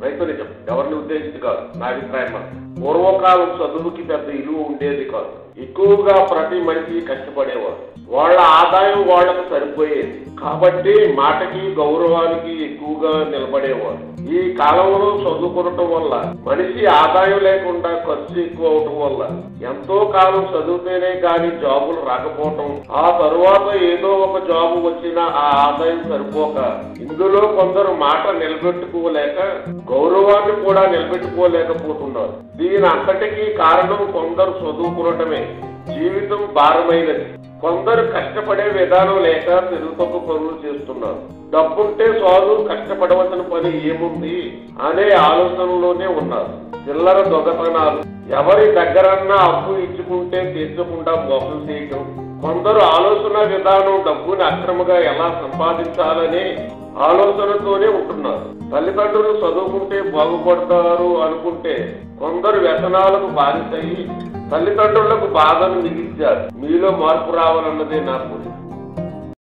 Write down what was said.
మైథునిజం ఎవరిని ఉద్దేశించి కాదు నా అభిప్రాయం మాత్రం. పూర్వకాలం చదువుకి పెద్ద ఇలువ ఉండేది కాదు ఎక్కువగా ప్రతి మనిషి కష్టపడేవారు వాళ్ళ ఆదాయం వాళ్ళకు సరిపోయేది కాబట్టి మాటకి గౌరవానికి ఎక్కువగా నిలబడేవారు ఈ కాలంలో చదువుకోవటం వల్ల మనిషి ఆదాయం లేకుండా ఖర్చు ఎక్కువ అవటం వల్ల ఎంతో కాలం చదివితేనే కానీ జాబులు రాకపోవటం ఆ తరువాత ఏదో ఒక జాబు వచ్చినా ఆ ఆదాయం సరిపోక ఇందులో కొందరు మాట నిలబెట్టుకోలేక గౌరవాన్ని కూడా నిలబెట్టుకోలేకపోతున్నారు దీని అంతటికీ కారణం కొందరు చదువుకునటమే జీవితం భారమైనది కొందరు కష్టపడే విధానం లేక తెలుగుతొక్క పనులు చేస్తున్నారు డబ్బుంటే చాలు కష్టపడవలసిన పని ఏముంది అనే ఆలోచనలోనే ఉన్నారు చిల్లర దొంగతనాలు ఎవరి దగ్గరన్నా అప్పు ఇచ్చుకుంటే తీర్చకుండా మోసం చేయటం కొందరు ఆలోచన విధానం డబ్బుని అక్రమంగా ఎలా సంపాదించాలనే ఆలోచనతోనే ఉంటున్నారు తల్లిదండ్రులు చదువుకుంటే బాగుపడతారు అనుకుంటే కొందరు వ్యసనాలకు బాధితయి తల్లిదండ్రులకు బాధను మిగిల్చారు మీలో మార్పు రావాలన్నదే నా కోరిక